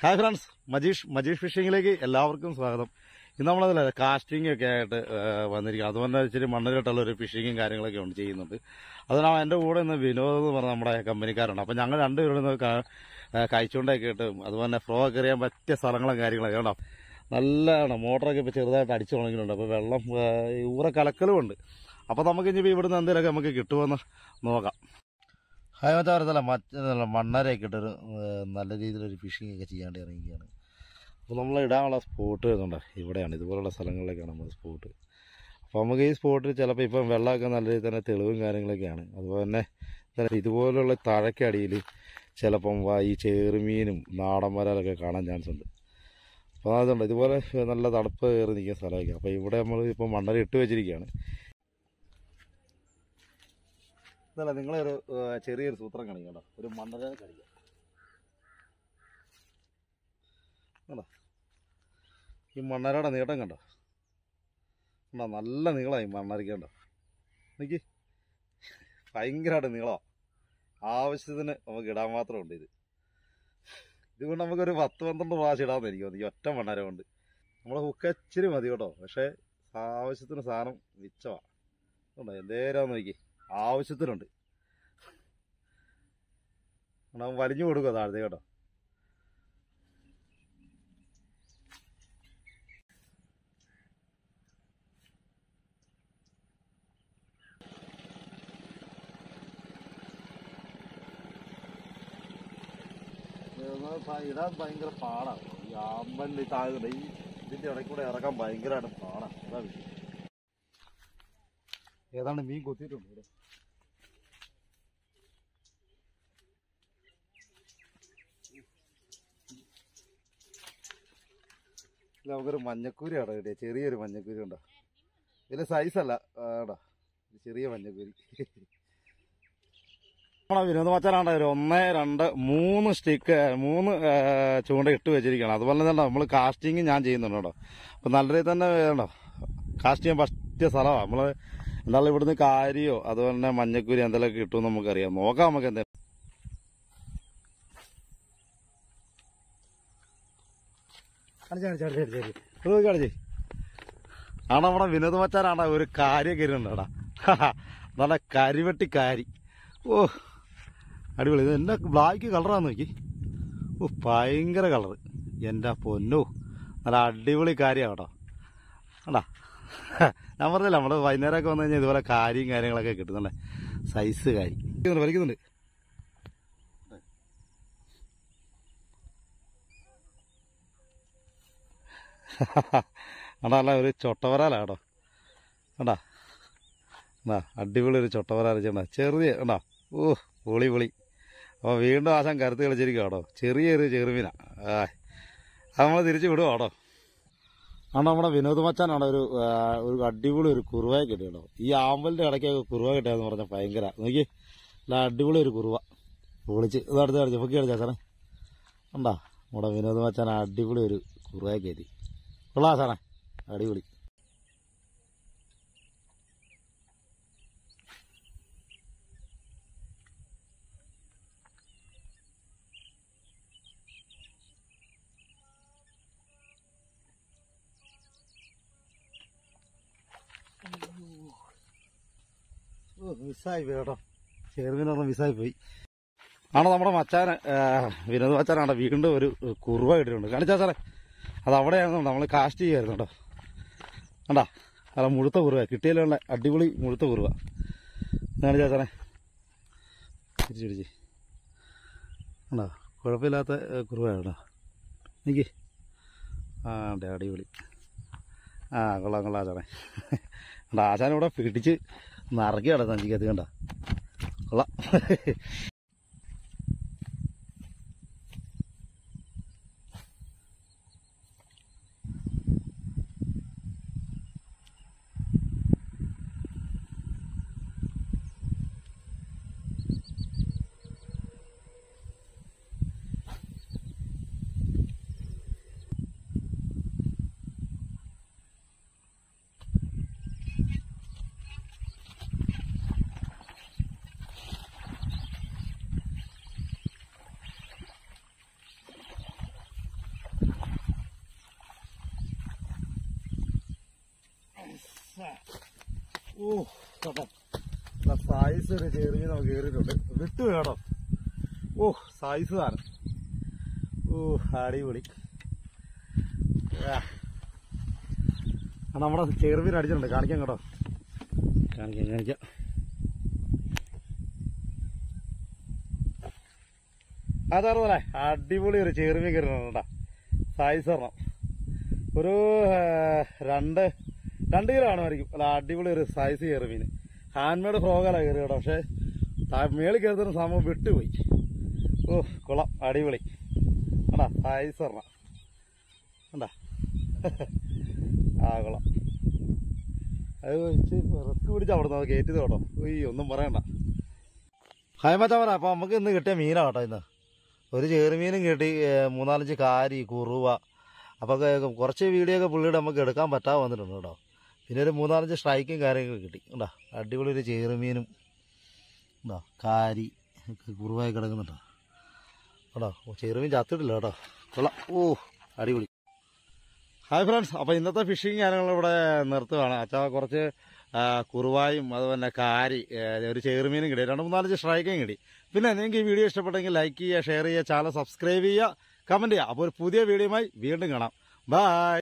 Hi friends Majeesh Majeesh ഫിഷിങ്ങിലേക്ക് എല്ലാവർക്കും സ്വാഗതം ഇന്ന് നമ്മളതിലെ കാസ്റ്റിംഗ് ഒക്കെ ആയിട്ട് ഏഹ്, വന്നിരിക്കും അതുപോലെ ഇച്ചിരി മണ്ണിലിട്ടുള്ള ഒരു ഫിഷിങ്ങും കാര്യങ്ങളൊക്കെ ഉണ്ട് ചെയ്യുന്നുണ്ട് അതിനാണ് എൻ്റെ കൂടെ ഇന്ന് വിനോദ് എന്ന് പറഞ്ഞ നമ്മുടെ കമ്പനിക്കാരുണ്ട് അപ്പം ഞങ്ങൾ രണ്ടുപേരും ഇന്ന് കഴിച്ചുകൊണ്ടൊക്കെ ഇട്ട് അതുപോലെ തന്നെ ഫ്ലോ ഒക്കെ എറിയാൻ പറ്റിയ സ്ഥലങ്ങളും കാര്യങ്ങളൊക്കെ ഉണ്ടോ നല്ലതാണ് മോട്ടറൊക്കെ ഇപ്പോൾ ചെറുതായിട്ട് അടിച്ചു തുടങ്ങിയിട്ടുണ്ട് അപ്പോൾ വെള്ളം ഏഹ്, ഈ ഊറ കലക്കലും ഉണ്ട് അപ്പോൾ നമുക്ക് ഇനി ഇവിടുന്ന് എന്തെങ്കിലുമൊക്കെ നമുക്ക് കിട്ടുമെന്ന് നോക്കാം ഹായ് മറ്റാറത്തല്ല മറ്റല്ല മണ്ണരയൊക്കെ ഇട്ടൊരു ഏഹ്, നല്ല രീതിയിലൊരു ഫിഷിംഗ് ഒക്കെ ചെയ്യാണ്ട് ഇറങ്ങിക്കുകയാണ് അപ്പോൾ നമ്മൾ ഇടാനുള്ള സ്പോട്ട് വരുന്നുണ്ട് ഇവിടെയാണ് ഇതുപോലുള്ള സ്ഥലങ്ങളിലേക്കാണ് നമ്മൾ സ്പോട്ട് അപ്പോൾ നമുക്ക് ഈ സ്പോട്ടിൽ ചിലപ്പോൾ ഇപ്പം വെള്ളമൊക്കെ നല്ല രീതിയിൽ തന്നെ തെളിവും കാര്യങ്ങളൊക്കെയാണ് അതുപോലെ തന്നെ തന്നെ ഇതുപോലുള്ള താഴക്കടിയിൽ ചിലപ്പം വ- ഈ ചെറുമീനും നാടൻ വരാലൊക്കെ കാണാൻ ചാൻസ് ഉണ്ട് അപ്പോൾ അതുണ്ട് ഇതുപോലെ നല്ല തണുപ്പ് കയറി നിൽക്കുന്ന സ്ഥലമൊക്കെ അപ്പോൾ ഇവിടെ നമ്മൾ ഇപ്പോൾ മണ്ണര ഇട്ട് വെച്ചിരിക്കുകയാണ് ഇതല്ല നിങ്ങളൊരു ഏഹ്, ചെറിയൊരു സൂത്രം കാണിക്കണ്ട ഒരു മണ്ണര കാണിക്കാം കണ്ടോ ഈ മണ്ണരയുടെ നീട്ടം കണ്ടോ കണ്ടോ നല്ല നീളമായി മണ്ണരയ്ക്ക് കണ്ടോ എനിക്ക് ഭയങ്കരമായിട്ട് നീളമാണ് ആവശ്യത്തിന് നമുക്ക് ഇടാൻ മാത്രമുണ്ട് ഇത് ഇതുകൊണ്ട് നമുക്കൊരു പത്ത് പന്ത്രണ്ട് പ്രാവശ്യം ഇടാമെന്ന് എനിക്ക് തോന്നി ഈ ഒറ്റ മണ്ണര കൊണ്ട് നമ്മൾ ഹുക്കച്ചിരി മതി കേട്ടോ പക്ഷേ ആവശ്യത്തിന് സാധനം മിച്ചമാണ് കണ്ടോ എന്തേരാന്ന് നോക്കി ആവശ്യത്തിനുണ്ട് നമ്മൾ വലിഞ്ഞു കൊടുക്കുക താഴത്തെ കേട്ടോ ഇടാൻ ഭയങ്കര പാടാണ് ഈ ആമ്പലിൽ താഴെ ഈ ഇതിന്റെ ഇടയ്ക്ക് കൂടെ ഇറക്കാൻ ഭയങ്കരമായിട്ട് പാടാണ് അതാ വിഷയം ഏതാണ്ട് മീൻ കൊത്തിയിട്ടുണ്ട് ഇവിടെ ഇല്ല നമുക്കൊരു മഞ്ഞക്കൂരി ആണ് കിട്ടിയ ചെറിയൊരു മൂരി ഉണ്ടോ വലിയ സൈസല്ല ആടാ ചെറിയ മഞ്ഞക്കൂരി നമ്മളെ വിനോദ മച്ചാനാണ്ട് ഒരു ഒന്ന് രണ്ട് മൂന്ന് സ്റ്റിക്ക് മൂന്ന് ആ, ചൂണ്ട ഇട്ട് വെച്ചിരിക്കുകയാണ് അതുപോലെ തന്നെ നമ്മൾ കാസ്റ്റിംഗ് ഞാൻ ചെയ്യുന്നുണ്ട് കേട്ടോ അപ്പം നല്ല രീതിയിൽ തന്നെ വേണ്ടോ കാസ്റ്റ് ചെയ്യാൻ പറ്റിയ സ്ഥലമാണ് നമ്മൾ എന്നാലും ഇവിടുന്ന് കാരിയോ അതുപോലെ തന്നെ മഞ്ഞക്കൂരി എന്തെങ്കിലുമൊക്കെ കിട്ടുമെന്ന് നമുക്കറിയാം നോക്കാം നമുക്ക് എന്തായാലും കാണിച്ച് കാണിച്ച് കാണിച്ച് കാണിച്ച് കാണിച്ച്. ഇത് നോക്കി കാണിച്ച് ആണ് നമ്മുടെ വിനോദ മച്ചാനാണ് ഒരു കാര്യമൊക്കെ ഇരുന്നുണ്ടാ നല്ല കരിവെട്ടി കാരി ഓ അടിപൊളി ഇത് എൻ്റെ ബ്ലാക്ക് കളറാന്ന് നോക്കി ഓ ഭയങ്കര കളറ് എൻ്റെ പൊന്നോ നല്ല അടിപൊളി കാര്യമാണ് കേട്ടോ കണ്ടാ ഞാൻ പറഞ്ഞില്ല നമ്മൾ വൈകുന്നേരമൊക്കെ വന്നു കഴിഞ്ഞാൽ ഇതുപോലെ കാര്യം കാര്യങ്ങളൊക്കെ കിട്ടുന്നുണ്ട് സൈസ് കാരി വലിക്കുന്നുണ്ട്, വലിക്കുന്നുണ്ട് അടാ അല്ല ഒരു ചൊട്ടവരാലാ കേട്ടോ കണ്ടാ എന്നാ അടിപൊളി ഒരു ചൊട്ടവരാല ചേട്ടാ ചെറിയ കണ്ടാ ഓ പൊളി പൊളി അപ്പോൾ വീണ്ടും ആശാൻ കരുത്ത് കളിച്ചിരിക്കുക കേട്ടോ ചെറിയൊരു ചെറുമീന ആ അത് നമ്മൾ തിരിച്ചു വിടുക കേട്ടോ ആണ് നമ്മുടെ വിനോദ് മച്ചാനാണ് ഒരു ആ, ഒരു അടിപൊളി ഒരു കുറുവയെ കിട്ടിയ കേട്ടോ ഈ ആമ്പലിന്റെ ഇടയ്ക്കൊക്കെ കുറുവ കിട്ടിയെന്ന് പറഞ്ഞാൽ ഭയങ്കര നോക്കി നല്ല അടിപൊളി ഒരു കുറുവ പൊളിച്ച് ഇത് അടുത്ത് കളിച്ചു പൊക്കി കളിച്ചാ സാറേ ഉണ്ടാ നമ്മുടെ വിനോദ് മച്ചാൻ അടിപൊളി ഒരു കുറുവയെ കയറ്റി കൊള്ളാം സാറേ അടിപൊളി ഓ മിസ്സായി പോയി കേട്ടോ ചെറുമീനൊന്നും മിസ്സായി പോയി ആണോ നമ്മുടെ മച്ചാന് ആ, വിനോദ് മച്ചാനാണ് വീണ്ടും ഒരു കുറുവ ഇട്ടിട്ടുണ്ട് കാണിച്ചാ സാറേ അത് അവിടെയാണ് നമ്മൾ കാസ്റ്റ് ചെയ്യായിരുന്നു കേട്ടോ കണ്ടാ അല്ല മുഴുത്ത കുറുവ കിട്ടിയാലുള്ള അടിപൊളി മുഴുത്ത കുറുവ കാണിച്ചാ സാറേ തിരിച്ചു പിടിച്ച് കണ്ടോ കുഴപ്പമില്ലാത്ത ഏ, കുറുവ കേട്ടോ എനിക്ക് ആ അതെ അടിപൊളി ആ കൊള്ളാം കൊള്ളാം സാറേ കണ്ടാ ആശാൻ ഇവിടെ പിടിച്ച് നിറക്കി കിടന്നു എനിക്ക് അത് കണ്ട കൊള്ളാം ഓ അപ്പം സൈസ് ഒരു ചെറിയ നമുക്ക് കയറിയിട്ടുണ്ട് വിട്ടു വേണം ഓ സൈസ് ആണ് ഓ അടിപൊളി ആ. ആ, നമ്മുടെ ചെറുമീൻ അടിച്ചിട്ടുണ്ട് കാണിക്കാം കേട്ടോ കാണിക്കാം കാണിക്കാം അതറിയാലേ അടിപൊളി ഒരു ചെറുമീൻ കയറിണ്ടാ സൈസ് ഒരെണ്ണം ഒരു ആ, രണ്ട് രണ്ട് കിലോ ആണുമായിരിക്കും അല്ല അടിപൊളി ഒരു സൈസ് ചെറുമീൻ ഹാൻഡ് മെയ്ഡ് ഫ്രോഗാലാണ് കയറി കേട്ടോ പക്ഷേ താ- മേളിൽ കയറുന്ന സംഭവം വിട്ടുപോയി ഓ കൊള്ളാം അടിപൊളി കണ്ടാ സൈസ് ഒരെണ്ണം കണ്ടാ ആ കൊള്ളാം അത് വെച്ച് റിസ്ക് പിടിച്ച് അവിടെ നിന്ന് കയറ്റിയത് കേട്ടോ ഈ ഒന്നും പറയണ്ട ഹായ് മച്ചാ പറ അപ്പൊ നമുക്ക് ഇന്ന് കിട്ടിയ മീനാ കേട്ടോ ഇന്ന് ഒരു ചെറുമീനും കിട്ടി ഏ, മൂന്നാലഞ്ച് കാരി കുറുവ അപ്പൊ ഒക്കെ കുറച്ച് വീഡിയോ ഒക്കെ പുള്ളിയുടെ നമുക്ക് എടുക്കാൻ പറ്റാതെ വന്നിട്ടുണ്ട് കേട്ടോ പിന്നെ ഒരു മൂന്നാലഞ്ച് സ്ട്രൈക്കും കാര്യങ്ങളും കിട്ടി കേട്ടോ അടിപൊളി ഒരു ചെറുമീനും ഉണ്ടോ കാരി ഒക്കെ കുറുവായി കിടക്കുന്നുണ്ടോ കേട്ടോ ചെറുമീൻ ചത്തിട്ടില്ല കേട്ടോ കൊള്ളാം ഓ അടിപൊളി ഹായ് ഫ്രണ്ട്സ് അപ്പോൾ ഇന്നത്തെ ഫിഷിങ് കാര്യങ്ങൾ ഇവിടെ നിർത്തുകയാണ് അച്ഛാ കുറച്ച് ആ, കുറുവായും അതുപോലെ തന്നെ കാരി ഏ, ഒരു ചെറുമീനും കിട്ടി രണ്ട് മൂന്നാലഞ്ച് സ്ട്രൈക്കും കിട്ടി പിന്നെ നിങ്ങൾക്ക് ഈ വീഡിയോ ഇഷ്ടപ്പെട്ടെങ്കിൽ ലൈക്ക് ചെയ്യുക ഷെയർ ചെയ്യുക ചാനൽ സബ്സ്ക്രൈബ് ചെയ്യുക കമൻറ്റ് ചെയ്യുക അപ്പോൾ ഒരു പുതിയ വീഡിയോയുമായി വീണ്ടും കാണാം ബൈ